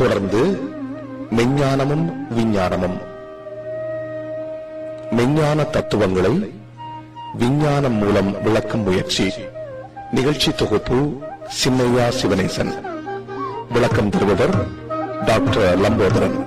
தொடர்ந்து மெஞ்ஞானமும் விஞ்ஞானமும் மெஞ்ஞான தத்துவங்களை விஞ்ஞானம் மூலம் விளக்கும் முயற்சி நிகழ்ச்சி தொகுப்பு சின்னையா சிவனேசன் விளக்கம் தருபவர் டாக்டர் லம்போதரன்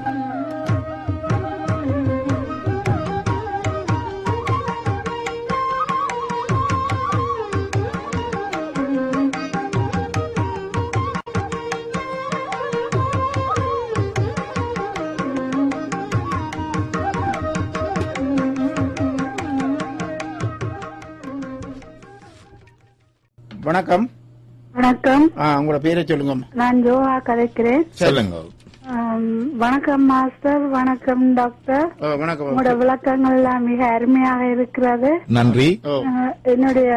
வணக்கம் வணக்கம் ஆ, உங்களோட பேரை சொல்லுங்க நான் ஜோஹா கதைக்கிறேன் சொல்லுங்க ஆம், வணக்கம் மாஸ்டர் வணக்கம் டாக்டர் ஓ, வணக்கம் உங்களோட விளக்கங்கள் எல்லாம் மிக அருமையாக இருக்கிறது நன்றி ஓ, அஹ், என்னுடைய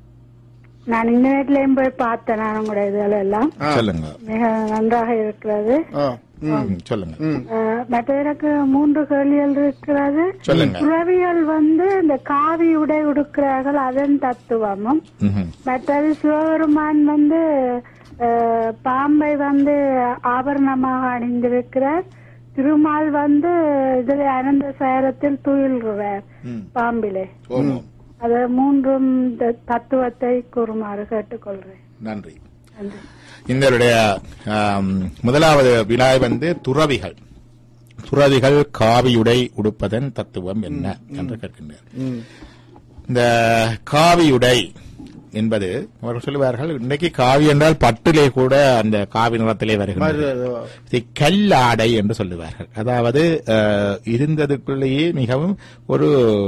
நான் இந்த வீட்லயும் போய் பார்த்தேன் நான் உங்களுடைய இதுல எல்லாம் ஆ, சொல்லுங்க மிக நன்றாக இருக்கிறது ஓ, ம், ம், சொல்லுங்க ம், அஹ், மற்ற எனக்கு மூன்று கேள்விகள் இருக்கிறது சொல்லுங்க துறவிகள் வந்து இந்த காவி உடை உடுக்கிறார்கள் அதன் தத்துவமும் ம்ஹும். மற்றது சிவபெருமான் வந்து அஹ், பாம்பை வந்து ஆபரணமாக அணிந்திருக்கிறார் திருமால் வந்து இதுல அனந்த சேரத்தில் துயில்கிறார் ம். பாம்பிலே ஓம் அது மூன்றும் இந்த தத்துவத்தை கூறுமாறு கேட்டுக்கொள்றேன் நன்றி நன்றி. இந்தருடைய ஆம், முதலாவது விழா வந்து துறவிகள் துறவிகள் காவியுடை உடுப்பதன் தத்துவம் என்ன என்று கேட்கின்றார் ம். இந்த காவியுடை என்பது அவர்கள் சொல்லுவார்கள் இன்னைக்கு காவி என்றால் பட்டிலே கூட அந்த காவி நிறத்திலே வருகின்றது மறு- ஓ, இதை கல்லாடை என்று சொல்லுவார்கள் அதாவது அஹ், இருந்ததுக்குள்ளேயே மிகவும் ஒரு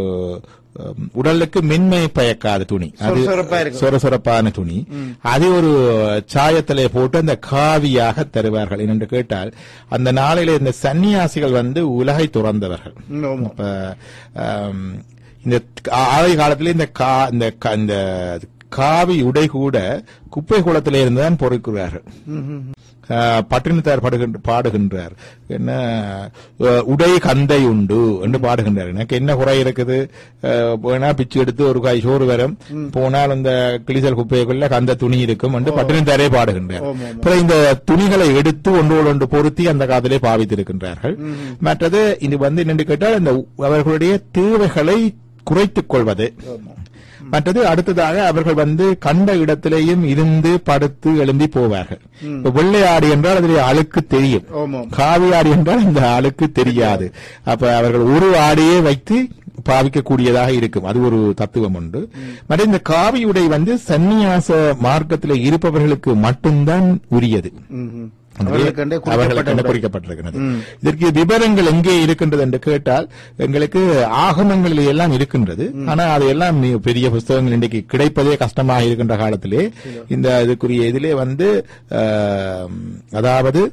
அஹ், உடலுக்கு மென்மை பயக்காத துணி அது சொரசொரப்பா இருக்கும். சொரசொரப்பான துணி அது ஒரு சாயத்திலே போட்டு அந்த காவியாக தருவார்கள் என்று கேட்டால் அந்த நாளிலே இந்த சன்னியாசிகள் வந்து உலகை துறந்தவர்கள் ம், ஆமா. அப்ப ஆம், இந்த ஆதி காலத்திலே இந்த கா இந்த க- இந்த காவி உடை கூட குப்பை குளத்திலே இருந்துதான் பொறுக்கிறார்கள் ம், ம், ஆஹ் பட்டினத்தார் பாடுகின்ற பாடுகின்றார் என்ன அஹ், உடை கந்தை உண்டு என்று பாடுகின்றார் எனக்கு என்ன குறை இருக்குது அஹ், போனா பிச்சு எடுத்து ஒரு காய் சோறு வரும் போனால் அந்த கிளிசல் குப்பைக்குள்ள கந்த துணி இருக்கும் என்று பட்டினத்தாரே பாடுகின்றார் ஆமா, ஆமா. அப்புறம் இந்த துணிகளை எடுத்து ஒன்றோடு ஒன்று பொருத்தி அந்த காலத்திலே பாவித்திருக்கின்றார்கள் மற்றது இது வந்து என்னென்று கேட்டால் இந்த அவர்களுடைய தேவைகளை குறைத்துக் கொள்வது மற்றது அடுத்ததாக அவர்கள் வந்து கண்ட இடத்திலேயும் இருந்து படுத்து எழும்பி போவார்கள் இப்ப வெள்ளை ஆடு என்றால் அதிலே அழுக்கு தெரியும் ஆமாம். காவி ஆடு என்றால் அந்த அழுக்கு தெரியாது அப்ப அவர்கள் ஒரு ஆடையே வைத்து பாவிக்கக்கூடியதாக இருக்கும் அது ஒரு தத்துவம் உண்டு மற்ற இந்த காவி உடை வந்து சந்நியாச மார்க்கத்தில் இருப்பவர்களுக்கு மட்டும்தான் உரியது ம், ம். அவர்களுக்கென்றே அவர்களுக்கு குறிக்கப்பட்ட குறிக்கப்பட்டிருக்கிறது இதற்கு விவரங்கள் எங்கே இருக்கின்றது என்று கேட்டால் எங்களுக்கு ஆகமங்களில் எல்லாம் இருக்கின்றது ஆனா அதையெல்லாம் மி- பெரிய புஸ்தகங்கள் இன்றைக்கு கிடைப்பதே கஷ்டமாக இருக்கின்ற காலத்திலே இந்த இதுக்குரிய இதிலே வந்து ஆம், அதாவது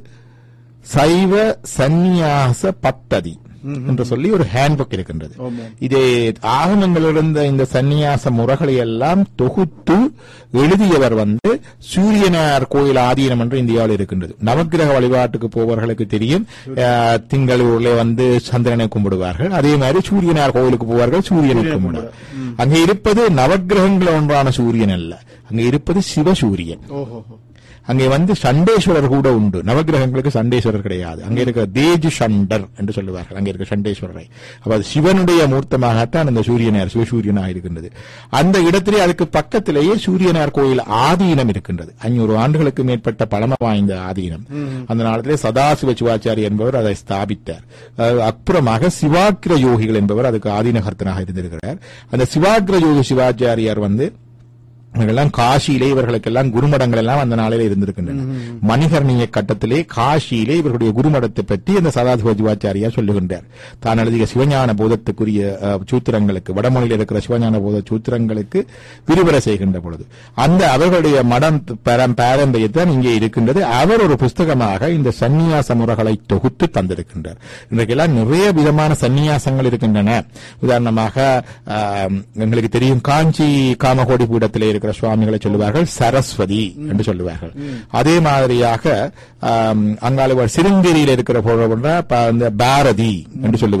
சைவ சந்நியாச பத்ததி என்று சொல்லி ஒரு ஹேண்ட்புக் இருக்கின்றது ஆமாம். இதே ஆகமங்கள் இருந்த இந்த சந்நியாச முறைகளை எல்லாம் தொகுத்து எழுதியவர் வந்து சூரியனார் கோயில் ஆதீனம் என்று இந்தியாவில் இருக்கின்றது நவக்கிரக வழிபாட்டுக்கு போவர்களுக்கு தெரியும் அஹ், திங்களூர்ல வந்து சந்திரனை கும்பிடுவார்கள் அதே மாதிரி சூரியனார் கோயிலுக்கு போவார்கள் சூரியனை கும்பிடுவார் அங்கே இருப்பது நவக்கிரகங்கள் ஒன்றான சூரியன் அல்ல அங்கே இருப்பது சிவசூரியன் ஓஹோ அங்கே வந்து சண்டேஸ்வரர் கூட உண்டு நவக்கிரகங்களுக்கு சண்டேஸ்வரர் கிடையாது அங்கே இருக்கிற தேஜு சண்டர் என்று சொல்லுவார்கள் அங்கே இருக்க சண்டேஸ்வரரை அப்ப அது சிவனுடைய மூர்த்தமாகத்தான் அந்த சூரியனார் சிவசூரியனாக இருக்கின்றது அந்த இடத்திலே அதுக்கு பக்கத்திலேயே சூரியனார் கோயில் ஆதீனம் இருக்கின்றது ஐநூறு ஆண்டுகளுக்கு மேற்பட்ட பழமை வாய்ந்த ஆதீனம் அந்த நாளத்திலே சதாசிவ சிவாச்சாரி என்பவர் அதை ஸ்தாபித்தார் அஹ் அப்புறமாக சிவாக்கிர யோகிகள் என்பவர் அதுக்கு ஆதீனகர்த்தனாக இருந்திருக்கிறார் அந்த சிவாக்கிர யோகி சிவாச்சாரியார் வந்து இவர்களெல்லாம் காசியிலே இவர்களுக்கெல்லாம் குருமடங்கள் எல்லாம் அந்த நாளிலே இருந்திருக்கின்றன மணிகர்ணிய கட்டத்திலே காசியிலே இவர்களுடைய குருமடத்தை பற்றி அந்த சதாசிவ சிவாச்சாரியார் சொல்லுகின்றார் தான் எழுதிய சிவஞான போதத்துக்குரிய அஹ், சூத்திரங்களுக்கு வடமொழியில் இருக்கிற சிவஞான போத சூத்திரங்களுக்கு விரிவர செய்கின்ற பொழுது அந்த அவர்களுடைய மடம் பரம் பாரம்பரியத்தான் இங்கே இருக்கின்றது அவர் ஒரு புஸ்தகமாக இந்த சந்நியாச முறைகளை தொகுத்து தந்திருக்கின்றார் இன்றைக்கெல்லாம் நிறைய விதமான சந்நியாசங்கள் இருக்கின்றன உதாரணமாக ஆம், எங்களுக்கு தெரியும் காஞ்சி காமகோடி பீடத்திலே இருக்கிற சுவாமிகளை சொல்லுவார்கள் சரஸ்வதி என்று சொல்லுவார்கள் அதே மாதிரியாக ஆம், அங்கால சிருங்கேரியில் இருக்கிற போன்ற ப- இந்த பாரதி என்று சொல்லுவார்கள்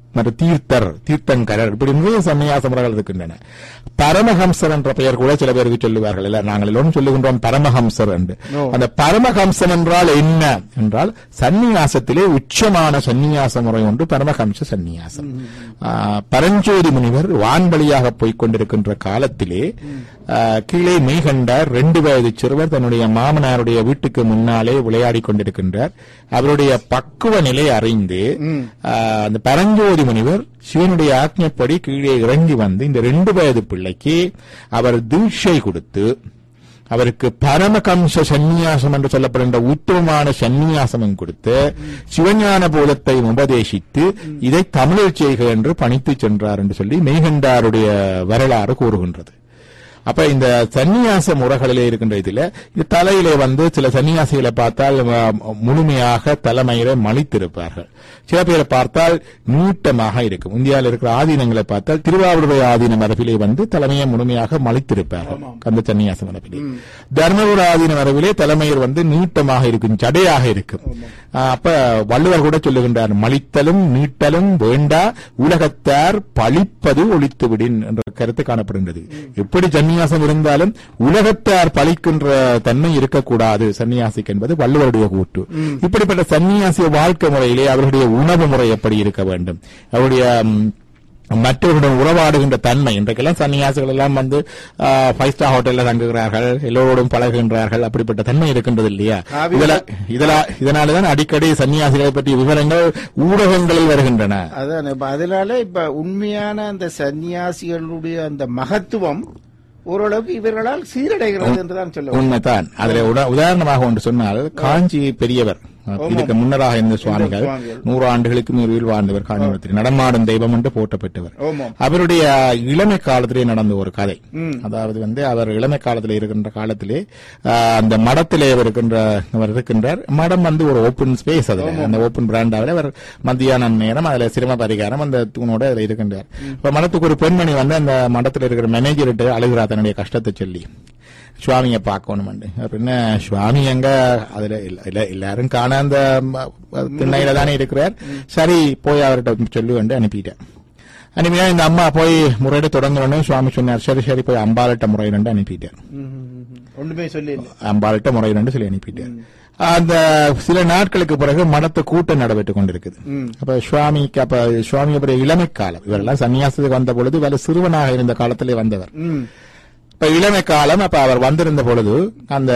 மற்ற தீர்த்தர் தீர்த்தங்கரர் இப்படி நிறைய சன்னியாச முறைகள் இருக்கின்றன பரமஹம்சர் என்ற பெயர் கூட சில பேருக்கு சொல்லுவார்கள் இல்ல நாங்கள் எல்லோரும் சொல்லுகின்றோம் பரமஹம்சர் என்று ஓ. அந்த பரமஹம்சம் என்றால் என்ன என்றால் சந்நியாசத்திலே உச்சமான சந்நியாச முறை ஒன்று பரமஹம்ச சந்நியாசம் ஆ, பரஞ்சோதி முனிவர் வான்வழியாக போய்க் கொண்டிருக்கின்ற காலத்திலே ஆ, கீழே மெய்கண்டார் ரெண்டு வயது சிறுவர் தன்னுடைய மாமனாருடைய வீட்டுக்கு முன்னாலே விளையாடிக் கொண்டிருக்கின்றார் அவருடைய பக்குவ நிலை அறிந்து ஆ, அந்த பரஞ்சோதி முனிவர் சிவனுடைய ஆக்ஞப்படி கீழே இறங்கி வந்து இந்த ரெண்டு வயது பிள்ளைக்கு அவர் தீட்சை கொடுத்து அவருக்கு பரமகம்ச சந்நியாசம் என்று சொல்லப்படுகின்ற உத்தமமான சந்நியாசமும் கொடுத்து சிவஞான போதத்தை உபதேசித்து இதை தமிழில் செய்க என்று பணித்து சென்றார் என்று சொல்லி மெய்கண்டாருடைய வரலாறு கூறுகின்றது அப்ப இந்த சந்நியாச முறைகளிலே இருக்கின்ற இதுல இந்த தலையிலே வந்து சில சன்னியாசிகளை பார்த்தால் அஹ், முழுமையாக தலைமையில மலித்திருப்பார்கள் சில பேரை பார்த்தால் நீட்டமாக இருக்கும் இந்தியாவில் இருக்கிற ஆதீனங்களை பார்த்தால் திருவாவூருடைய ஆதீன மரபிலே வந்து தலைமையை முழுமையாக மலித்திருப்பார்கள் அந்த சன்னியாச மரபிலே தர்மபுர ஆதீன மரபிலே தலைமையர் வந்து நீட்டமாக இருக்கும் ஜடையாக இருக்கும் ஆஹ், அப்ப வள்ளுவர் கூட சொல்லுகின்றார் மலித்தலும் நீட்டலும் வேண்டா உலகத்தார் பழிப்பது ஒழித்துவிடின் என்ற கருத்து காணப்படுகின்றது எப்படி சந்நியாசம் இருந்தாலும் உலகத்தார் பழிக்கின்ற தன்மை இருக்கக்கூடாது சன்னியாசிக்கு என்பது வள்ளுவருடைய கூற்று இப்படிப்பட்ட சன்னியாசிய வாழ்க்கை முறையிலே அவர்களுடைய உணவு முறை எப்படி இருக்க வேண்டும் அவருடைய ம், மற்றவர்களுடன் உறவாடுகின்ற தன்மை இன்றைக்கெல்லாம் சன்னியாசிகள் எல்லாம் வந்து ஃபைவ் ஸ்டார் ஹோட்டல்ல தங்குகிறார்கள் எல்லோரோடும் பழகுகின்றார்கள் அப்படிப்பட்ட தன்மை இருக்கின்றது இல்லையா ஆவி- இதெல்லாம் இதெல்லாம் இதனாலதான் அடிக்கடி சன்னியாசிகளை பற்றிய விவரங்கள் ஊடகங்களில் வருகின்றன அதான் இப்ப அதனால இப்ப உண்மையான அந்த சன்னியாசிகளுடைய அந்த மகத்துவம் ஓரளவுக்கு இவர்களால் சீரடைகிறது என்றுதான் சொல்ல வேண்டும். உண்மைதான் அதுல உட- உதாரணமாக ஒன்று சொன்னால் காஞ்சி பெரியவர் இதுக்கு முன்னராக இருந்த சுவாமிகள் சுவாமிகள். நூறு ஆண்டுகளுக்கு மேல் வாழ்ந்தவர் காஞ்சிபுரத்தில் நடமாடும் தெய்வம் என்று போற்றப்பட்டவர் ஆமாம். அவருடைய இளமை காலத்திலே நடந்த ஒரு கதை ம். அதாவது வந்து அவர் இளமை காலத்திலே இருக்கின்ற காலத்திலே ஆ, அந்த மடத்திலே அவர் இருக்கின்ற அவர் இருக்கின்றார் மடம் வந்து ஒரு ஓப்பன் ஸ்பேஸ் அதுல அந்த ஓப்பன் பிராண்டாவில் அவர் மத்தியானம் நேரம் அதுல சிரம பரிகாரம் அந்த தூணோட அதுல இருக்கின்றார் இப்ப மடத்துக்கு ஒரு பெண்மணி வந்து அந்த மடத்தில் இருக்கிற மேனேஜர்கிட்ட அழுகிறா தன்னுடைய கஷ்டத்தை சொல்லி சுவாமியை பார்க்கணும் என்ன சுவாமி எங்க அதுல இல்ல- இல்ல எல்லாரும் காண அந்த ம, திண்ணையில தானே இருக்கிறார் சரி போய் அவர்கிட்ட சொல்லுவேன் அனுப்பிட்டேன் அனுப்பியா இந்த அம்மா போய் முறையிட தொடங்கணும்னு சுவாமி சொன்னார் சரி சரி போய் அம்பாள்கிட்ட முறையிடண்டு அனுப்பிட்டேன் ம், ம், ம். ஒண்ணுமே சொல்லி இல்லை. அம்பாள்கிட்ட முறையிடண்டு சொல்லி அனுப்பிட்டார் அந்த சில நாட்களுக்கு பிறகு மடத்து கூட்டம் நடைபெற்றுக் கொண்டிருக்குது ம். அப்ப சுவாமிக்கு அப்ப சுவாமி அப்புறம் இளமை காலம் இவரெல்லாம் சன்னியாசத்துக்கு வந்த பொழுது இவர் சிறுவனாக இருந்த காலத்திலே வந்தவர் ம். இப்ப இளமை காலம் அப்ப அவர் வந்திருந்த பொழுது அந்த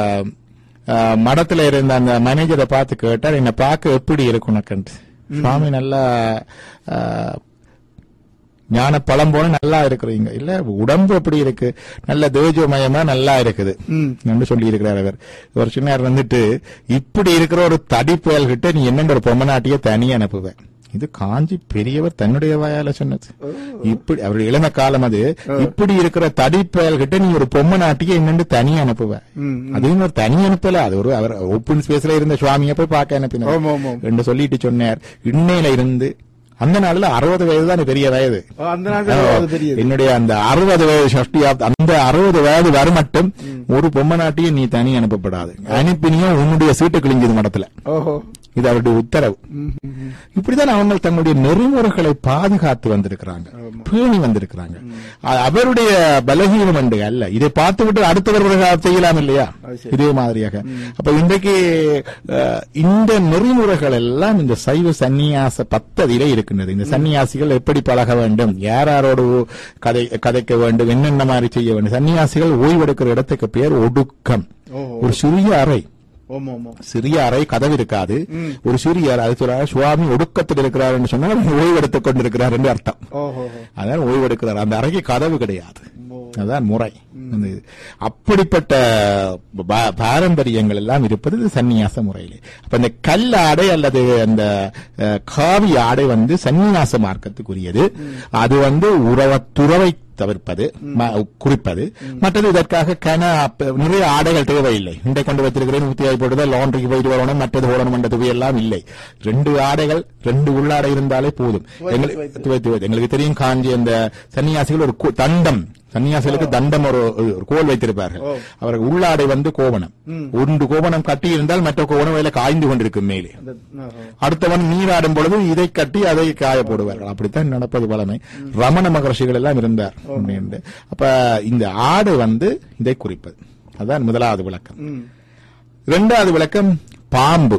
அஹ், மடத்துல இருந்த அந்த மேனேஜரை பார்த்து கேட்டார் என்ன பார்க்க எப்படி இருக்கு உனக்குன்ட்டு சுவாமி நல்லா அஹ், ஞான பழம் போல நல்லா இருக்கிறீங்க இல்ல உடம்பு எப்படி இருக்கு நல்ல தேஜோமயமா நல்லா இருக்குது ம். என்று சொல்லி இருக்கிறார் அவர் ஒரு சின்னார் வந்துட்டு இப்படி இருக்கிற ஒரு தடி புயல்கிட்ட நீ என்னென்ன ஒரு பொம்மநாட்டிய தனியா அனுப்புவேன் இது காஞ்சி பெரியவர் தன்னுடைய வாயால சொன்னது இப்படி அவருடைய இளம காலம் அது இப்படி இருக்கிற தடி புயல்கிட்ட நீ ஒரு பொம்மை நாட்டிய என்னென்னு தனியா அனுப்புவ ம், அதுவும் ஒரு தனி அனுப்பல அது ஒரு அவர் ஓப்பன் ஸ்பேஸ்ல இருந்த சுவாமியை போய் பார்க்க அனுப்பினார் ஆமா, ஆமா. என்று சொல்லிட்டு சொன்னார் இன்னையில இருந்து அந்த நாள்ல அறுபது வயது தான் பெரிய வயது ஓ, அந்த நாட்கள் அது பெரியது என்னுடைய அந்த அறுபது வயது சஷ்டி ஆப்- அந்த அறுபது வயது வரை மட்டும் ஒரு பொம்மை நாட்டியும் நீ தனி அனுப்பப்படாது அனுப்பினியும் உன்னுடைய சீட்டு கிழிஞ்சது மடத்துல ஓஹோ இது அவருடைய உத்தரவு ம், ம், ம். இப்படிதான் அவங்க தங்களுடைய நெறிமுறைகளை பாதுகாத்து வந்திருக்கிறாங்க பேணி வந்திருக்கிறாங்க அது அவருடைய பலகீனம் என்று அல்ல இதை பார்த்து விட்டு அடுத்தவர்கள் செய்யலாம் இல்லையா அது சரி. இதே மாதிரியாக அப்ப இன்றைக்கு அஹ், இந்த நெறிமுறைகள் எல்லாம் இந்த சைவ சந்நியாச பத்ததியிலே இருக்கின்றது இந்த சன்னியாசிகள் எப்படி பழக வேண்டும் யார் யாரோடு கதை கதைக்க வேண்டும் என்னென்ன மாதிரி செய்ய வேண்டும் சன்னியாசிகள் ஓய்வெடுக்கிற இடத்துக்கு பேர் ஒடுக்கம் ஓஹோ ஒரு சிறிய அறை ஓமா ஓமா சிறிய அறை கதவு இருக்காது ஒரு சிறிய அறை அது சொல்ற சுவாமி ஒடுக்கத்தில் இருக்கிறார் என்று சொன்னால் அவர் ஓய்வெடுத்துக் கொண்டிருக்கிறார் என்று அர்த்தம் ஓஹோ அதான் ஓய்வெடுக்கிறார் அந்த அறைக்கு கதவு கிடையாது அதான் முறை அந்த இது. அப்படிப்பட்ட பா- பாரம்பரியங்கள் எல்லாம் இருப்பது இது சந்நியாச முறையிலே அப்ப இந்த கல் ஆடை அல்லது அந்த அஹ், காவி ஆடை வந்து சந்நியாச மார்க்கத்துக்குரியது அது வந்து உறவ துறவை தவிர்ப்பது ம- குறிப்பது மற்றது இதற்காக கன அப்ப நிறைய ஆடைகள் தேவையில்லை இன்றை கொண்டு வைத்திருக்கிறேன் ஊத்தியாய் போட்டுதான் லாண்டரிக்கு போயிட்டு வரணும் மற்றது போடணும் என்ற துவை எல்லாம் இல்லை ரெண்டு ஆடைகள் ரெண்டு உள்ளாடை இருந்தாலே போதும் எங்களுக்கு துவை- துவை. எங்களுக்கு தெரியும் காஞ்சி அந்த சன்னியாசிகள் ஒரு கு- தண்டம் சன்னியாசிகளுக்கு தண்டம் ஒரு ஒரு கோல் வைத்திருப்பார்கள் ஓ. அவருக்கு உள்ளாடை வந்து கோவணம் ம். ஒன்று கோவணம் கட்டி இருந்தால் மற்ற கோவணம் அதில் காய்ந்து கொண்டிருக்கும் மேலே அந்த ஓஹோ. அடுத்தவன் நீராடும் பொழுது இதை கட்டி அதை காய போடுவார்கள் அப்படித்தான் நடப்பது வளமை ரமண மகர்ஷிகள் எல்லாம் இருந்தார் அப்படின்னு. அப்ப இந்த ஆடு வந்து இதை குறிப்பது அதான் முதலாவது விளக்கம் ம். இரண்டாவது விளக்கம் பாம்பு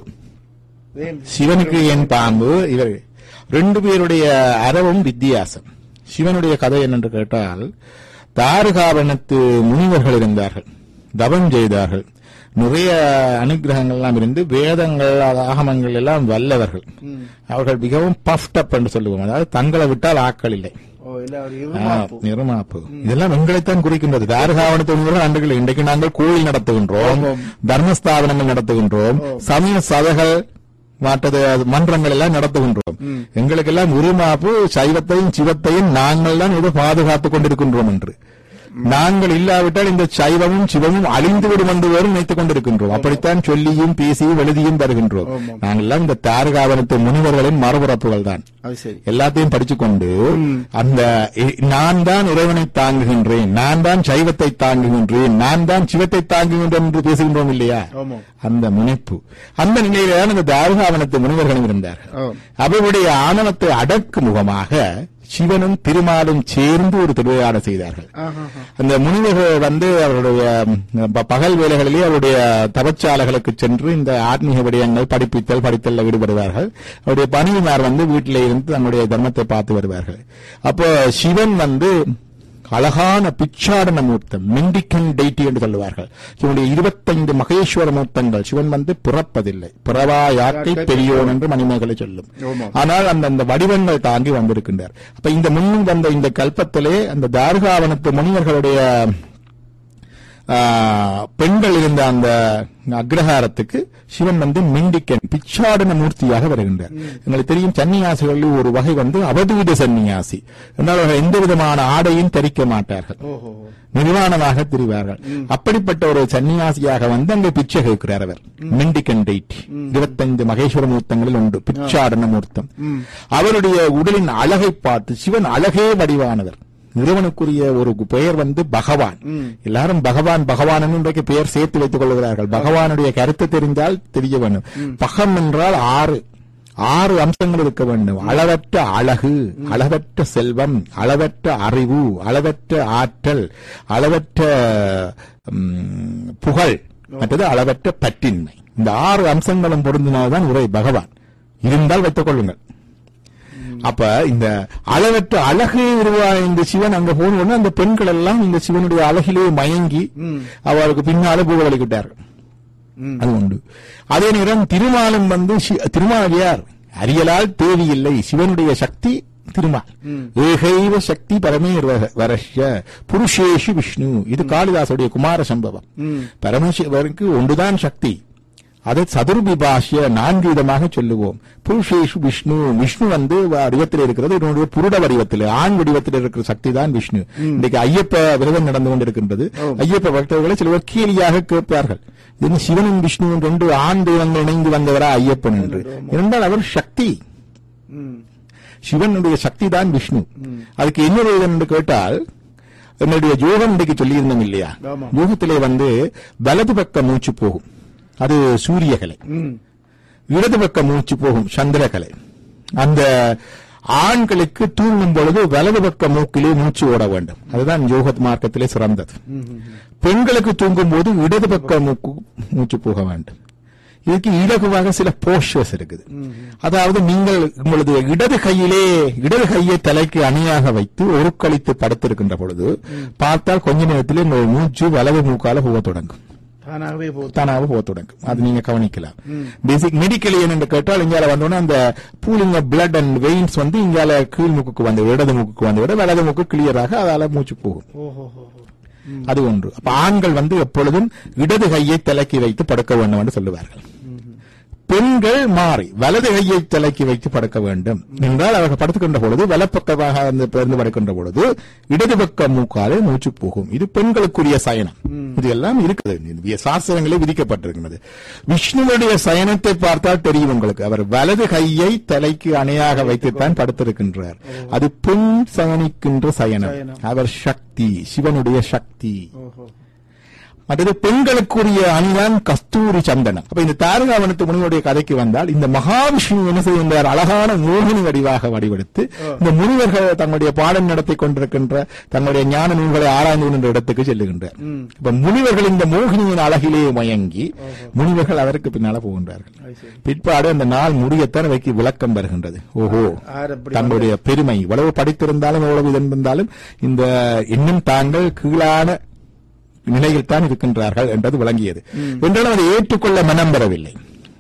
ஏன்? சிவனுக்கு என் பாம்பு இவர் ரெண்டு பேருடைய அறவும் வித்தியாசம் சிவனுடைய கதை என்னென்று கேட்டால் தாருகாவனத்து முனிவர்கள் இருந்தார்கள் தவம் செய்தார்கள் நிறைய அனுகிரகங்கள் எல்லாம் இருந்து வேதங்கள் ஆகமங்கள் எல்லாம் வல்லவர்கள் ம். அவர்கள் மிகவும் பஃப்ட் அப் என்று சொல்லுவோம் அதாவது தங்களை விட்டால் ஆக்கள் இல்லை ஓ இல்ல ஒரு ஆ, இருமாப்பு நிர்மாப்பு இதெல்லாம் எங்களைத்தான் குறிக்கின்றது தாரகாவனத்து முனிவர்கள் அன்றுகள் இன்றைக்கு நாங்கள் கோயில் நடத்துகின்றோம் ஆமாம். தர்மஸ்தாபனங்கள் நடத்துகின்றோம் சமய சபைகள் மற்றது அது மன்றங்கள் எல்லாம் நடத்துகின்றோம் எங்களுக்கெல்லாம் உருமாப்பு சைவத்தையும் சிவத்தையும் நாங்கள் தான் இதை பாதுகாத்துக் கொண்டிருக்கின்றோம் என்று நாங்கள் இல்லாவிட்டால் இந்த சைவமும் சிவமும் அழிந்துவிடும் என்று வேறு நினைத்துக் கொண்டிருக்கின்றோம் அப்படித்தான் சொல்லியும் பேசியும் எழுதியும் வருகின்றோம் ஆமாம். நாங்கள் எல்லாம் இந்த தாரகாவனத்து முனிவர்களின் மறுபுறப்புகள் தான் அது சரி எல்லாத்தையும் படிச்சுக்கொண்டு அந்த இ- நான் தான் இறைவனை தாங்குகின்றேன் நான் தான் சைவத்தை தாங்குகின்றேன் நான் தான் சிவத்தை தாங்குகின்றேன் என்று பேசுகின்றோம் இல்லையா ஆமாம் அந்த முனைப்பு அந்த நிலையில தான் இந்த தாருகாவனத்து முனிவர்களும் இருந்தார்கள் ஓ. அவருடைய ஆணவத்தை அடக்கு முகமாக சிவனும் திருமாலும் சேர்ந்து ஒரு திருவிழாடல் செய்தார்கள் ஆஹாஹா. அந்த முனிவர்கள் வந்து அவருடைய ம், ப- பகல் வேலைகளிலே அவருடைய தவச்சாலைகளுக்கு சென்று இந்த ஆத்மீக விடயங்கள் படிப்பித்தல் படித்தல்ல ஈடுபடுவார்கள் அவருடைய பணிவிமார் வந்து வீட்டிலே இருந்து தன்னுடைய தர்மத்தை பார்த்து வருவார்கள் அப்போ சிவன் வந்து அழகான பிச்சாடன மூர்த்தம் மெண்டிக்கன் டெய்டி என்று சொல்லுவார்கள் சிவனுடைய இருபத்தைந்து மகேஸ்வர மூர்த்தங்கள் சிவன் வந்து பிறப்பதில்லை பிறவா யாக்கை பெரியோன் என்று மணிமேகலை சொல்லும் ஆமாம். ஆனால் அந்த அந்த வடிவங்கள் தாங்கி வந்திருக்கின்றார் அப்ப இந்த முன்னும் வந்த இந்த கல்பத்திலே அந்த தாருகாவனத்து முனிவர்களுடைய ஆ, பெண்கள் இருந்த அந்த அக்ரஹாரத்துக்கு சிவன் வந்து மிண்டிக்கன் பிச்சாடன மூர்த்தியாக வருகின்றார் எங்களுக்கு தெரியும் சன்னியாசிகளில் ஒரு வகை வந்து அவதூத சன்னியாசி என்றால் அவர்கள் எந்த விதமான ஆடையும் தரிக்க மாட்டார்கள் ஓஹோ நிர்வாணமாக திரிவார்கள் அப்படிப்பட்ட ஒரு சன்னியாசியாக வந்து அங்கே பிச்சை கேட்கிறார் அவர் மிண்டிகன் டெய்ட் இருபத்தைந்து மகேஸ்வர மூர்த்தங்களில் உண்டு பிச்சாடன மூர்த்தம் அவருடைய உடலின் அழகை பார்த்து சிவன் அழகே வடிவானவர் இறைவனுக்குரிய ஒரு பெயர் வந்து பகவான் எல்லாரும் பகவான் பகவான் என்று இன்றைக்கு பெயர் சேர்த்து வைத்துக் கொள்கிறார்கள் பகவானுடைய கருத்து தெரிந்தால் தெரிய வேண்டும் பகம் என்றால் ஆறு ஆறு அம்சங்கள் இருக்க வேண்டும் அளவற்ற அழகு அளவற்ற செல்வம் அளவற்ற அறிவு அளவற்ற ஆற்றல் அளவற்ற ம், புகழ் மற்றது அளவற்ற பற்றின்மை இந்த ஆறு அம்சங்களும் பொருந்தினால்தான் உரை பகவான் இருந்தால் வைத்துக் கொள்ளுங்கள் அப்ப இந்த அளவற்ற அழகு உருவாக இந்த சிவன் அங்க போன உடனே அந்த பெண்கள் எல்லாம் இந்த சிவனுடைய அழகிலே மயங்கி அவருக்கு பின்னால புகழளிக்கிட்டார்கள் ம். அது உண்டு அதே நேரம் திருமாலும் வந்து சி- திருமால் யார் அறியலால் தேவி இல்லை சிவனுடைய சக்தி திருமால் ஏகைவ சக்தி பரமே வரஷ்ய புருஷேஷு விஷ்ணு இது காளிதாசுடைய குமார சம்பவம் பரமசிவருக்கு ஒன்றுதான் சக்தி அதை சதுர்பிபாஷிய நான்கு விதமாக சொல்லுவோம் புருஷேஷு விஷ்ணு விஷ்ணு வந்து வடிவத்தில் இருக்கிறது என்னுடைய புருட வடிவத்தில் ஆண் வடிவத்தில் இருக்கிற சக்தி தான் விஷ்ணு இன்னைக்கு ஐயப்ப விரதம் நடந்து கொண்டிருக்கின்றது ஐயப்ப பக்தர்களை சிலர் கேலியாக கேட்பார்கள் இது சிவனும் விஷ்ணுவும் ரெண்டு ஆண் தெய்வங்கள் இணைந்து வந்தவரா ஐயப்பன் என்று இருந்தால் அவர் சக்தி ம். சிவனுடைய சக்தி தான் விஷ்ணு அதுக்கு என்ன வேதம் என்று கேட்டால் என்னுடைய யோகம் இன்றைக்கு சொல்லியிருந்தோம் இல்லையா ஆமா. யோகத்திலே வந்து வலது பக்க மூச்சு போகும் அது சூரியகலை ம். இடது பக்க மூச்சு போகும் சந்திரகலை அந்த ஆண்களுக்கு தூங்கும் பொழுது வலது பக்க மூக்கிலே மூச்சு ஓட வேண்டும் அதுதான் யோக மார்க்கத்திலே சிறந்தது பெண்களுக்கு தூங்கும் போது இடது பக்க மூக்கு மூச்சு போக வேண்டும் இதுக்கு இலகுவாக சில போஸ்டர்ஸ் இருக்குது அதாவது நீங்கள் உங்களது இடது கையிலே இடது கையை தலைக்கு அணியாக வைத்து ஒருக்களித்து படுத்திருக்கின்ற பொழுது பார்த்தால் கொஞ்ச நேரத்திலே உங்கள் மூச்சு வலது மூக்கால போக தொடங்கும் தானாகவே போகுது தானாக போக தொடங்கும் அது நீங்க கவனிக்கலாம் பேசிக் மெடிக்கல் என்று கேட்டால் இங்கால வந்தோன்னா அந்த பூலிங் பிளட் அண்ட் வெயின்ஸ் வந்து இங்கால கீழ் மூக்குக்கு வந்து இடது மூக்குக்கு வந்து விட வலது மூக்கு கிளியராக அதால மூச்சு போகும் ஓஹோ ஹோ, ஹோ. அது ஒன்று அப்ப ஆண்கள் வந்து எப்பொழுதும் இடது கையை தலைக்கு வைத்து படுக்க வேண்டும் என்று சொல்லுவார்கள் பெண்கள் மாறி வலது கையை தலைக்கு வைத்து படுக்க வேண்டும் என்றால் அவர்கள் படுத்துக்கின்ற பொழுது வலப்பக்கமாக அந்த பிறந்து படுக்கின்ற பொழுது இடது பக்க மூக்காலே மூச்சு போகும் இது பெண்களுக்குரிய சயனம் இது எல்லாம் இருக்குது இது சாஸ்திரங்களே விதிக்கப்பட்டிருக்கிறது விஷ்ணுவுடைய சயனத்தை பார்த்தால் தெரியும் உங்களுக்கு அவர் வலது கையை தலைக்கு அணையாக வைத்துத்தான் படுத்திருக்கின்றார் அது பெண் சயனிக்கின்ற சயனம் சயனம். அவர் சக்தி சிவனுடைய சக்தி ஓஹோ மற்றது பெண்களுக்குரிய அணிதான் கஸ்தூரி சந்தனம் அப்ப இந்த தாரகாவனத்து முனிவருடைய கதைக்கு வந்தால் இந்த மகாவிஷ்ணு என்ன செய்கின்றார் அழகான மோகினி வடிவாக வடிவெடுத்து இந்த முனிவர்கள் தங்களுடைய பாடம் நடத்தி கொண்டிருக்கின்ற தங்களுடைய ஞான நூல்களை ஆராய்ந்து கொண்டிருந்த இடத்துக்கு செல்லுகின்றார் இப்ப முனிவர்கள் இந்த மோகினியின் அழகிலே மயங்கி முனிவர்கள் அதற்கு பின்னால போகின்றார்கள் அது சரி பிற்பாடு அந்த நாள் முடியத்தான் வைக்கு விளக்கம் வருகின்றது ஓஹோ ஆர் அப்படி தங்களுடைய பெருமை இவ்வளவு படித்திருந்தாலும் எவ்வளவு இது இருந்தாலும் இந்த இன்னும் தாங்கள் கீழான நிலையில் தான் இருக்கின்றார்கள் என்றது விளங்கியது என்றாலும் அதை ஏற்றுக்கொள்ள மனம் பெறவில்லை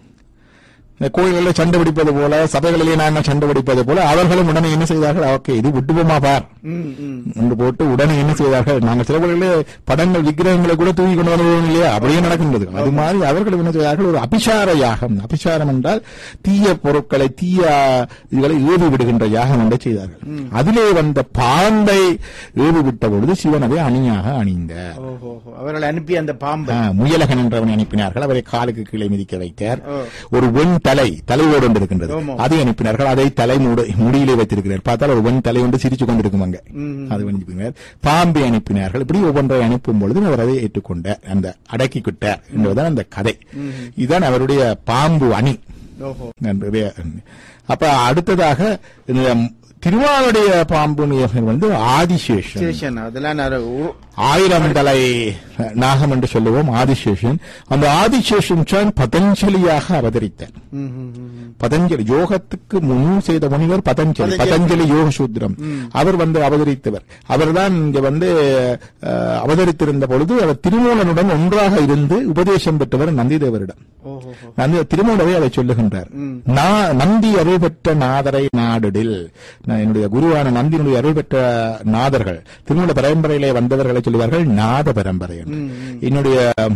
இந்த கோயில்களில் சண்டை பிடிப்பது போல சபைகளிலே நாங்கள் சண்டை பிடிப்பது போல அவர்களும் உடனே என்ன செய்தார்கள் ஓகே இது விட்டுவோமா பார் ம் ம் என்று போட்டு உடனே என்ன செய்தார்கள் நாங்கள் சில கோயில்களே படங்கள் விக்கிரகங்களை கூட தூக்கி கொண்டு வருவோம் இல்லையா அப்படியே நடக்கின்றது அது மாதிரி அவர்கள் என்ன செய்தார்கள் ஒரு அபிசார யாகம் அபிசாரம் என்றால் தீய பொருட்களை தீய இதுகளை ஏவி விடுகின்ற யாகம் ஒன்றை செய்தார்கள் அதிலே வந்த பாம்பை ஏவி விட்ட பொழுது சிவன் அதை அணியாக அணிந்தார் ஓஹோ அவர்கள் அனுப்பி அந்த பாம்பை ஆ, முயலகன் என்றவனை அனுப்பினார்கள் அவரை காலுக்கு கீழே மிதிக்க வைத்தார் ஓ. ஒரு வெண் தலை தலையோடு ஒன்று இருக்கின்றது ஆமாம். அதை அனுப்பினார்கள் அதை தலை மூடு முடியிலே வைத்திருக்கிறார் பார்த்தால் ஒரு வெண் தலை ஒன்று சிரிச்சு கொண்டிருக்கும் அங்க ம். அது அனுப்பினார் பாம்பை அனுப்பினார்கள் இப்படி ஒவ்வொன்றை அனுப்பும் பொழுது அவர் அதை ஏற்றுக்கொண்டார் அந்த அடக்கிக்கிட்டார் என்பதுதான் அந்த கதை இதுதான் அவருடைய பாம்பு அணி ஓஹோ நன்றி. அப்ப அடுத்ததாக இந்த திருவாளுடைய பாம்பு நியோகம் வந்து ஆதிசேஷன் சேஷன் அதெல்லாம் நான் உ- ஆயிரம் தலை நாகம் என்று சொல்லுவோம் ஆதிசேஷன் அந்த ஆதிசேஷன் தான் பதஞ்சலியாக அவதரித்தார் ம், ம், ம், ம். பதஞ்சலி யோகத்துக்கு முன் செய்த முனிவர் பதஞ்சலி பதஞ்சலி. பதஞ்சலி யோக சூத்திரம் அவர் வந்து அவதரித்தவர் அவர்தான் இங்க வந்து அஹ், அவதரித்திருந்த பொழுது அவர் திருமூலனுடன் ஒன்றாக இருந்து உபதேசம் பெற்றவர் நந்திதேவரிடம் ஓஹோ நந்தி திருமூலரை அதை சொல்லுகின்றார் நான் நந்தி அருள் பெற்ற நாதரை நாடிடில் நான் என்னுடைய குருவான நந்தியினுடைய அருள் பெற்ற நாதர்கள் திருமூல பரம்பரையிலே வந்தவர்களை சொல்லுவார்கள் நாத பரம்பரை என்று. என்னுடைய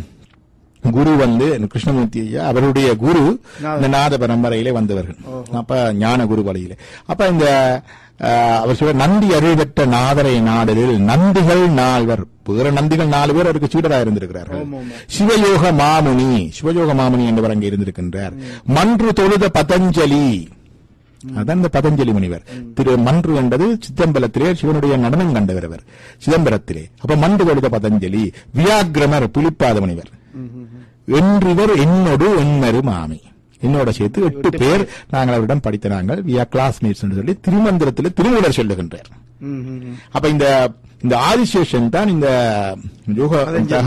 குரு வந்து கிருஷ்ணமூர்த்தி ஐயா அவருடைய குரு இந்த நாத பரம்பரையிலே வந்தவர்கள் அப்ப ஞான குரு வழியிலே அப்ப இந்த அஹ், அவர் சொல்ற நந்தி அருள் பெற்ற நாதரை நாடலில் நந்திகள் நால்வர் வேற நந்திகள் நாலு பேர் அவருக்கு சீடராக இருந்திருக்கிறார்கள் சிவயோக மாமுனி சிவயோக மாமுனி என்பவர் அங்கே இருந்திருக்கின்றார் மன்று தொழுத பதஞ்சலி அதான் இந்த பதஞ்சலி முனிவர் திரு மன்று என்பது சிதம்பரத்திலே சிவனுடைய நடனம் கண்டவர் அவர் சிதம்பரத்திலே அப்ப மன்று தொழுத பதஞ்சலி வியாக்கிரமர் புலிப்பாத முனிவர் என்றிவர் என்னோடு எண்மரு மாமி என்னோட சேர்த்து எட்டு பேர் நாங்கள் அவரிடம் படித்த நாங்கள் வியா கிளாஸ்மேட்ஸ் என்று சொல்லி திருமந்திரத்தில் திருமூலர் சொல்லுகின்றார் ம், ம், ம். அப்ப இந்த இந்த ஆதிசேஷன் தான் இந்த யோக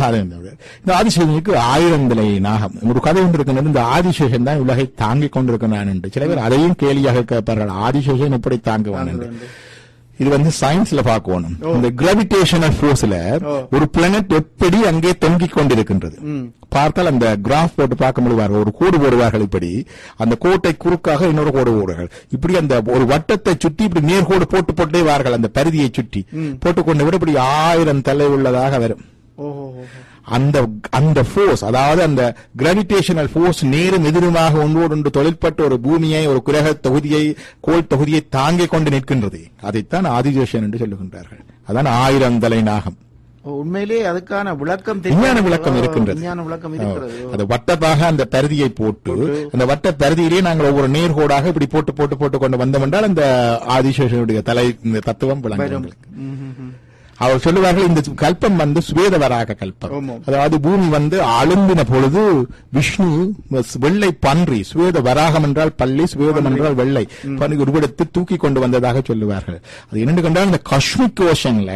இந்த ஆதிசேஷனுக்கு ஆயிரம் தலை நாகம் ஒரு கதை ஒன்று இருக்கின்றது இந்த ஆதிசேஷன் தான் உலகை தாங்கிக் கொண்டிருக்கிறான் என்று சில பேர் அதையும் கேலியாக கேட்பார்கள் ஆதிசேஷன் எப்படி தாங்குவான் என்று இது வந்து சயின்ஸ்ல பார்க்கணும் இந்த கிராவிடேஷனல் போர்ஸ்ல ஒரு பிளானட் எப்படி அங்கே தொங்கிக் கொண்டிருக்கின்றது பார்த்தால் அந்த கிராஃப் போட்டு பார்க்க முடிவார்கள் ஒரு கோடு போடுவார்கள் இப்படி அந்த கோட்டை குறுக்காக இன்னொரு கோடு போடுவார்கள் இப்படி அந்த ஒரு வட்டத்தை சுற்றி இப்படி நேர்கோடு போட்டு போட்டே வார்கள் அந்த பரிதியை சுற்றி போட்டுக்கொண்டு விட இப்படி ஆயிரம் தலை உள்ளதாக வரும் ஓஹோ ஓஹோ. அந்த அந்த ஃபோர்ஸ் அதாவது அந்த கிராவிடேஷனல் ஃபோர்ஸ் நேரும் எதிருமாக ஒன்றோடு ஒன்று தொழிற்பட்ட ஒரு பூமியை ஒரு கிரக தொகுதியை கோள் தொகுதியை தாங்கிக் கொண்டு நிற்கின்றது அதைத்தான் ஆதிஜேஷன் என்று சொல்லுகின்றார்கள் அதான் ஆயிரம் தலை நாகம் ஓ, உண்மையிலேயே அதுக்கான விளக்கம் தெரியாது. விஞ்ஞான விளக்கம் ஓ, இருக்கின்றது விஞ்ஞான விளக்கம் இருக்கிறது ஓ. அந்த வட்டமாக அந்த பரிதியை போட்டு அந்த வட்ட பரிதியிலே நாங்கள் ஒவ்வொரு நேர்கோடாக இப்படி போட்டு போட்டு போட்டு கொண்டு வந்தோம் என்றால் அந்த ஆதிசேஷனுடைய தலை இந்த தத்துவம் விளங்கும் எங்களுக்கு. ம், ம், ம். அவர் சொல்லுவார்கள் இந்த கல்பம் வந்து சுவேதவராக கல்பம் ஆமாம். அதாவது பூமி வந்து அழுந்தின பொழுது விஷ்ணு வெள்ளை பன்றி சுவேத வராகம் என்றால் பள்ளி சுவேதம் என்றால் வெள்ளை பன்றி உருவெடுத்து தூக்கி கொண்டு வந்ததாக சொல்லுவார்கள் அது என்னென்னு கண்டால் இந்த காஷ்மிக் ஓஷன்ல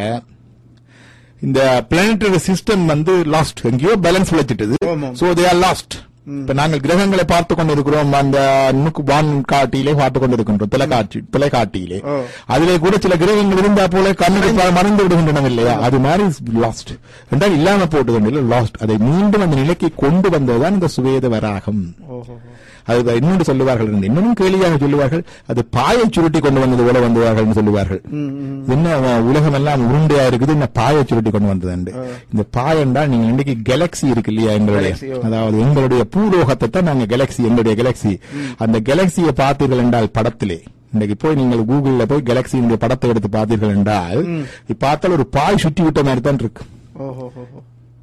இந்த பிளானட்டரி சிஸ்டம் வந்து லாஸ்ட் எங்கேயோ பேலன்ஸ் விளைச்சிட்டது ஆமாம். சோ தே ஆர் லாஸ்ட் இப்ப நாங்கள் கிரகங்களை பார்த்து கொண்டு இருக்கிறோம் அந்த நுக்கு வான் காட்டியிலே பார்த்து கொண்டு இருக்கின்றோம் தொலைக்காட்சி தொலைக்காட்டியிலே ஓ. அதிலே கூட சில கிரகங்கள் இருந்தா போல கண்ணுக்கு ப- மறைந்து விடுகின்றன இல்லையா அது மாதிரி லாஸ்ட் என்றால் இல்லாம போட்டு லாஸ்ட் அதை மீண்டும் அந்த நிலைக்கு கொண்டு வந்ததுதான் இந்த சுவேத வராகம் ஓஹோ அது இன்னொன்று சொல்லுவார்கள் இருந்து இன்னும் கேலியாக சொல்லுவார்கள் அது பாயை சுருட்டி கொண்டு வந்தது போல வந்தார்கள் என்று சொல்லுவார்கள் என்ன அவன் உலகம் எல்லாம் உருண்டையா இருக்குது என்ன பாயை சுருட்டி கொண்டு வந்தது இந்த பாய் என்றால் நீங்க இன்னைக்கு கேலக்சி இருக்கு இல்லையா எங்களுடைய Galaxy, ஓ. அதாவது எங்களுடைய பூலோகத்தை தான் நாங்க கேலக்சி எங்களுடைய கேலக்சி அந்த கேலக்சியை பார்த்தீர்கள் என்றால் படத்திலே இன்னைக்கு போய் நீங்கள் கூகுள்ல போய் கேலக்சியினுடைய படத்தை எடுத்து பார்த்தீர்கள் என்றால் இப்ப பார்த்தால் ஒரு பாய் சுற்றி விட்ட மாதிரி தான் இருக்கு ஓஹோ ஓஹோ.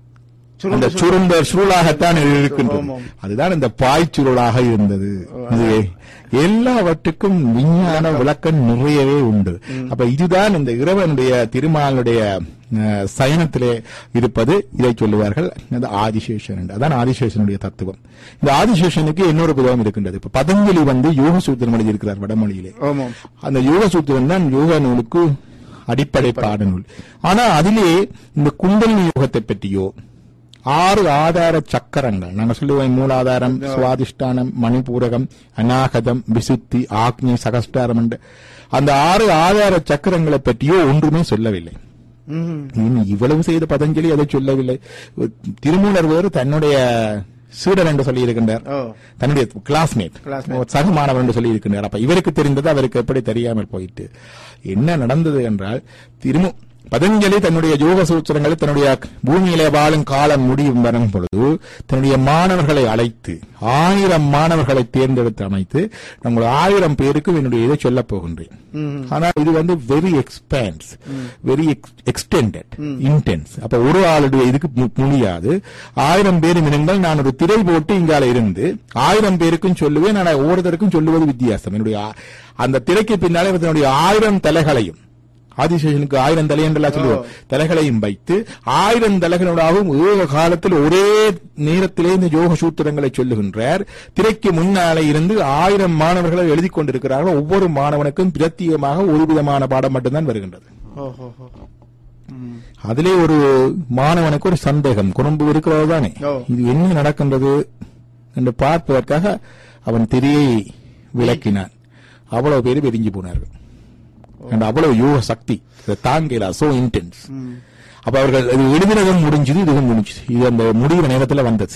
அந்த சுருண்டு சுருண்ட சுருளாகத்தான் இருக்கின்றது ஆமாம். அதுதான் இந்த பாய்ச்சுருளாக இருந்தது இது எல்லாவற்றுக்கும் விஞ்ஞான விளக்கம் நிறையவே உண்டு அப்ப இதுதான் இந்த இறைவனுடைய திருமாலுடைய அஹ், சயனத்திலே இருப்பது இதை சொல்லுவார்கள் அது ஆதிசேஷன் என்று அதான் ஆதிசேஷனுடைய தத்துவம் இந்த ஆதிசேஷனுக்கு இன்னொரு புதகம் இருக்கின்றது இப்ப பதஞ்சலி வந்து யோக சூத்திரம் எழுதியிருக்கிறார் வடமொழியிலே ஆமாம் அந்த யோக சூத்திரம் தான் யோக நூலுக்கு அடிப்படை பாடநூல் ஆனா அதிலே இந்த குண்டலினி யோகத்தை பற்றியோ ஆறு ஆதார சக்கரங்கள் நாங்க சொல்லுவோம் மூலாதாரம் சுவாதிஷ்டானம் மணிபூரகம் அநாகதம் விசுத்தி ஆக்னி சகஸ்டாரம் என்று அந்த ஆறு ஆதார சக்கரங்களை பற்றியோ ஒன்றுமே சொல்லவில்லை ம். இனி இவ்வளவு செய்த பதஞ்சலி அதை சொல்லவில்லை திருமூலர் வேறு தன்னுடைய சீடர் என்று சொல்லி இருக்கின்றார் ஓ தன்னுடைய கிளாஸ்மேட் Classmate. சக மாணவர் என்று சொல்லி இருக்கின்றார் அப்ப இவருக்கு தெரிந்தது அவருக்கு எப்படி தெரியாமல் போயிட்டு என்ன நடந்தது என்றால் திருமு பதஞ்சலி தன்னுடைய யோக சூத்திரங்களை தன்னுடைய பூமியிலே வாழும் காலம் முடியும் வரும் பொழுது தன்னுடைய மாணவர்களை அழைத்து ஆயிரம் மாணவர்களை தேர்ந்தெடுத்து அமைத்து நம்ம ஆயிரம் பேருக்கு என்னுடைய இதை சொல்லப் போகின்றேன் ஆனால் இது வந்து very expanse very extended intense அப்ப ஒரு ஆளுடைய இதுக்கு மு- முடியாது ஆயிரம் பேர் இருங்கள் நான் ஒரு திரை போட்டு இங்கால இருந்து ஆயிரம் பேருக்கும் சொல்லுவேன் நான் ஒவ்வொருத்தருக்கும் சொல்லுவது வித்தியாசம் என்னுடைய ஆ- அந்த திரைக்கு பின்னாலே தன்னுடைய ஆயிரம் தலைகளையும் ஆதிசேஷனுக்கு ஆயிரம் தலை என்றெல்லாம் சொல்லுவோம் தலைகளையும் வைத்து ஆயிரம் தலைகளோடாகவும் ஏக காலத்தில் ஒரே நேரத்திலே இந்த யோக சூத்திரங்களை சொல்லுகின்றார் திரைக்கு முன்னாலே இருந்து ஆயிரம் மாணவர்களை எழுதி கொண்டிருக்கிறார்கள் ஒவ்வொரு மாணவனுக்கும் பிரத்யேகமாக ஒரு விதமான பாடம் மட்டும்தான் வருகின்றது ஓஹோ ஓஹோ. ம். அதிலே ஒரு மாணவனுக்கு ஒரு சந்தேகம் குறும்பு இருக்கிறது தானே ஓ. இது என்ன நடக்கின்றது என்று பார்ப்பதற்காக அவன் திரையை விளக்கினான் அவ்வளவு பேர் வெறிஞ்சு போனார்கள் and அவ்வளவு யோக சக்தி இதை தாங்கல சோ இன்டென்ஸ் அப்ப அவர்கள் இது எழுதினதும் முடிஞ்சது இதுவும் முடிஞ்சது இது அந்த முடிகிற நேரத்துல வந்தது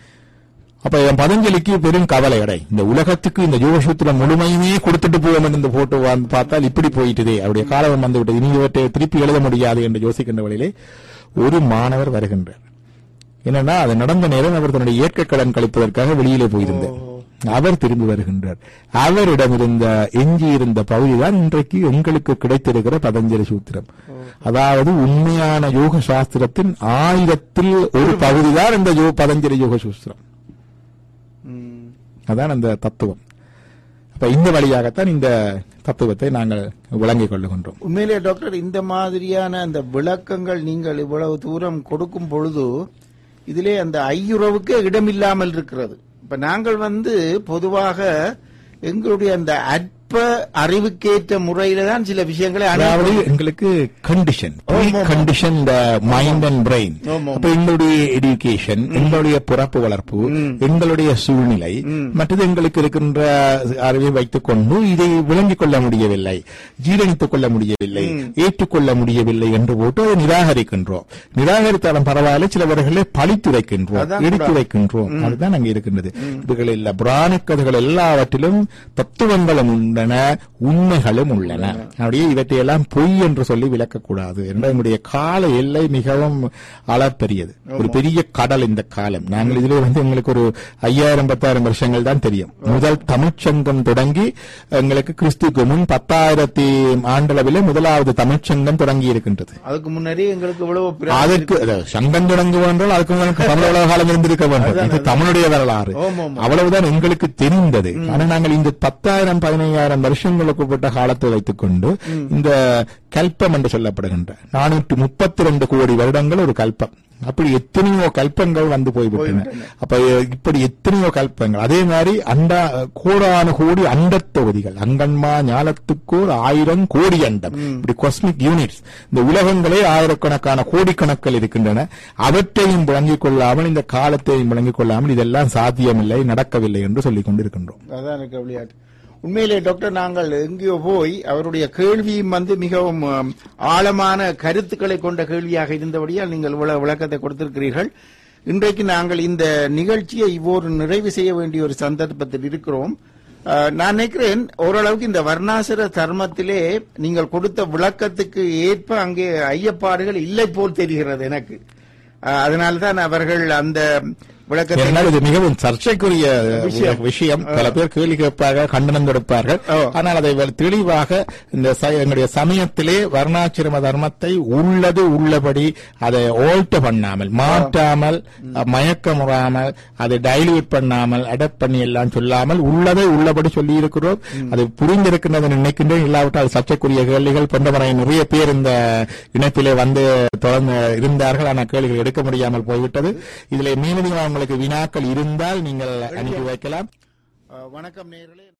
அப்ப என் பதஞ்சலிக்கு பெரும் கவலை அடை இந்த உலகத்துக்கு இந்த யோகசூத்திரம் முழுமையுமே கொடுத்துட்டு போவோம் இந்த போட்டோ வந்து பார்த்தால் இப்படி போயிட்டுதே அவருடைய காலம் வந்து விட்டது இனி இவற்றை திருப்பி எழுத முடியாது என்று யோசிக்கின்ற வழியிலே ஒரு மாணவர் வருகின்றார் என்னன்னா அது நடந்த நேரம் அவர் தன்னுடைய இயற்கை கடன் கழிப்பதற்காக வெளியிலே போயிருந்தார் அவர் திரும்பி வருகின்றார் அவரிடம் இருந்த எஞ்சி இருந்த பகுதிதான் இன்றைக்கு எங்களுக்கு கிடைத்திருக்கிற பதஞ்சலி சூத்திரம் அதாவது உண்மையான யோக சாஸ்திரத்தின் ஆயிரத்தில் ஒரு பகுதிதான் இந்த யோ- பதஞ்சலி யோக சூத்திரம் ம். அதான் அந்த தத்துவம் அப்ப இந்த வழியாகத்தான் இந்த தத்துவத்தை நாங்கள் விளங்கிக் கொள்ளுகின்றோம் உண்மையிலே டாக்டர் இந்த மாதிரியான அந்த விளக்கங்கள் நீங்கள் இவ்வளவு தூரம் கொடுக்கும் பொழுது இதிலே அந்த ஐயுறவுக்கு இடமில்லாமல் இருக்கிறது இப்ப நாங்கள் வந்து பொதுவாக எங்களுடைய அந்த அற்ப அறிவுக்கேற்ற முறையில தான் சில விஷயங்களை அதாவது அணுகுவோம். எங்களுக்கு கண்டிஷன் ஆமா, ஆமா. Condition the mind and brain ஆமா, ஆமா. அப்ப எங்களுடைய எஜுகேஷன் எங்களுடைய பிறப்பு வளர்ப்பு எங்களுடைய சூழ்நிலை மற்றது எங்களுக்கு இருக்கின்ற அறிவை வைத்துக் கொண்டு இதை விளங்கிக் கொள்ள முடியவில்லை ஜீரணித்துக் கொள்ள முடியவில்லை ஏற்றுக்கொள்ள முடியவில்லை என்று போட்டு அதை நிராகரிக்கின்றோம் நிராகரித்தாலும் பரவாயில்ல சிலவர்களை பழித்து வைக்கின்றோம் அதான் எடுத்து கூட. வைக்கின்றோம் அதுதான் அங்க இருக்கின்றது இதுகள் இல்ல புராண கதைகள் எல்லாவற்றிலும் தத்துவங்களும் உள்ளன உண்மைகளும் உள்ளன அப்படியே இவற்றையெல்லாம் பொய் என்று சொல்லி விளக்கக்கூடாது என்ற நம்முடைய கால எல்லை மிகவும் அளப்பெரியது ஒரு பெரிய கடல் இந்த காலம் நாங்கள் இதிலே வந்து எங்களுக்கு ஒரு ஐயாயிரம் பத்தாயிரம் வருஷங்கள் தான் தெரியும் முதல் தமிழ்ச்சங்கம் தொடங்கி எங்களுக்கு கிறிஸ்துக்கு முன் பத்தாயிரத்தி ஆண்டளவிலே முதலாவது தமிழ்ச்சங்கம் தொடங்கி இருக்கின்றது அதுக்கு முன்னாடி எங்களுக்கு இவ்வளவு பிர- அதற்கு அதாவது சங்கம் தொடங்குவென்றால் அதுக்கு முன்னாடி தமிழ் உலக காலம் இருந்திருக்க வேண்டும் இது தமிழுடைய வரலாறு ஆமா, ஆமா. அவ்வளவுதான் எங்களுக்கு தெரிந்தது ஆனா நாங்கள் இந்த பத்தாயிரம் பதினையாயிரம் வருஷங்களுக்கு உட்பட்ட காலத்தை வைத்துக் கொண்டு இந்த கல்பம் என்று சொல்லப்படுகின்ற நானூற்றி முப்பத்தி ரெண்டு கோடி வருடங்கள் ஒரு கல்பம் அப்படி எத்தனையோ கல்பங்கள் வந்து போய்விட்டன அப்ப அஹ், இப்படி எத்தனையோ கல்பங்கள் அதே மாதிரி அண்ட கோடான கோடி அண்டத் தொகுதிகள் அங்கன்மா ஞானத்துக்கோர் ஆயிரம் கோடி அண்டம் இப்படி காஸ்மிக் யூனிட்ஸ் இந்த உலகங்களே ஆயிரக்கணக்கான கோடிக்கணக்கில் இருக்கின்றன அவற்றையும் விளங்கிக் கொள்ளாமல் இந்த காலத்தையும் விளங்கிக் கொள்ளாமல் இதெல்லாம் சாத்தியமில்லை நடக்கவில்லை என்று சொல்லிக் கொண்டிருக்கின்றோம் அதான் எனக்கு விளையாட்டு உண்மையிலே டாக்டர் நாங்கள் எங்கேயோ போய் அவருடைய கேள்வியும் வந்து மிகவும் ஆம், ஆழமான கருத்துக்களை கொண்ட கேள்வியாக இருந்தபடியால் நீங்கள் இவ்வளவு விளக்கத்தை கொடுத்திருக்கிறீர்கள் இன்றைக்கு நாங்கள் இந்த நிகழ்ச்சியை இவ்வோரு நிறைவு செய்ய வேண்டிய ஒரு சந்தர்ப்பத்தில் இருக்கிறோம் ஆ, நான் நினைக்கிறேன் ஓரளவுக்கு இந்த வர்ணாசிர தர்மத்திலே நீங்கள் கொடுத்த விளக்கத்துக்கு ஏற்ப அங்கே ஐயப்பாடுகள் இல்லை போல் தெரிகிறது எனக்கு அதனால்தான் அவர்கள் அந்த விளக்கத்தை ஏனென்றால் இது மிகவும் சர்ச்சைக்குரிய விஷயம். விஷயம் பல பேர் கேள்வி கேட்பார்கள் கண்டனம் கொடுப்பார்கள் ஓ. ஆனால் அதை வெ- தெளிவாக இந்த ச- எங்களுடைய சமயத்திலே வர்ணாசிரம தர்மத்தை உள்ளது உள்ளபடி அதை ஓல்ட் பண்ணாமல் மாற்றாமல் மயக்கமுறாமல் அதை டைல்யூட் பண்ணாமல் அடாப்ட் பண்ணி எல்லாம் சொல்லாமல் உள்ளதை உள்ளபடி சொல்லி இருக்கிறோம் அது புரிந்திருக்கின்றது நினைக்கின்றேன் இல்லாவிட்டால் சர்ச்சைக்குரிய கேள்விகள் போன்றவரை நிறைய பேர் இந்த இணைப்பிலே வந்து தொடர்ந்து இருந்தார்கள் ஆனால் கேள்விகள் எடுக்க முடியாமல் போய்விட்டது இதிலே மீண்டும் உங்களுக்கு வினாக்கள் இருந்தால் நீங்கள் அனுப்பி வைக்கலாம் அஹ், வணக்கம் நேயர்களே